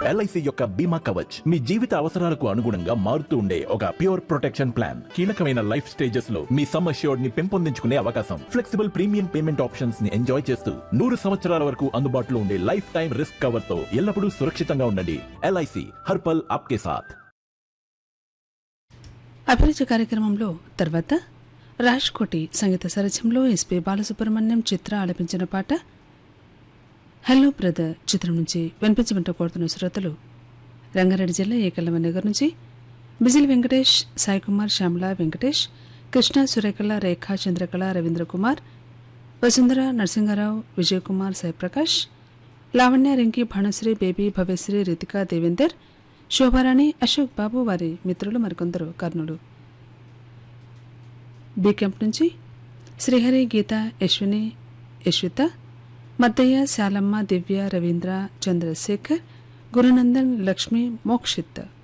LIC యొక్క బీమా కవచ్ మీ జీవిత అవసరాలకు అనుగుణంగా మారుతూ ఉండే ఒక ప్యూర్ ప్రొటెక్షన్ ప్లాన్ కీలకమైన లైఫ్ స్టేజెస్ లో మీ సమ్ అష్యూర్డ్ ని పెంపొందించుకునే అవకాశం ఫ్లెక్సిబుల్ ప్రీమియం పేమెంట్ ఆప్షన్స్ ని ఎంజాయ్ చేస్తూ నూరు సంవత్సరాల వరకు అందుబాటులో ఉండే లైఫ్ టైం రిస్క్ కవర్ తో ఎల్లప్పుడూ సురక్షితంగా ఉండండి ఎల్ఐసి హర్పల్ ఆప్కే సాథ్ అభిరుచి కార్యక్రమంలో తర్వాత రాజ్కోటి సంగీత సరస్యంలో ఎస్పి బాలసుబ్రహ్మణ్యం చిత్ర ఆలపించిన పాట హలో బ్రదర్ చిత్రం నుంచి వినిపించమంట కోరుతున్న శ్రోతలు రంగారెడ్డి జిల్లా ఏకల్లవ నగర్ నుంచి బిజిల్ వెంకటేష్ సాయి కుమార్ శ్యామల వెంకటేష్ కృష్ణ సురేఖల రేఖ చంద్రకళ రవీంద్ర కుమార్ వసుంధర నరసింహారావు విజయ్ కుమార్ సాయిప్రకాష్ లావణ్య రింకి భానుశ్రీ బేబీ భవ్యశ్రీ రితిక దేవేందర్ శోభారాణి అశోక్ బాబు వారి మిత్రులు మరికొందరు కర్నూలు బి క్యాంప్ నుంచి శ్రీహరి గీత యశ్విని యశ్విత మద్దయ్య శాలమ్మ దివ్య రవీంద్ర చంద్రశేఖర్ గురునందన్ లక్ష్మి మోక్షిత్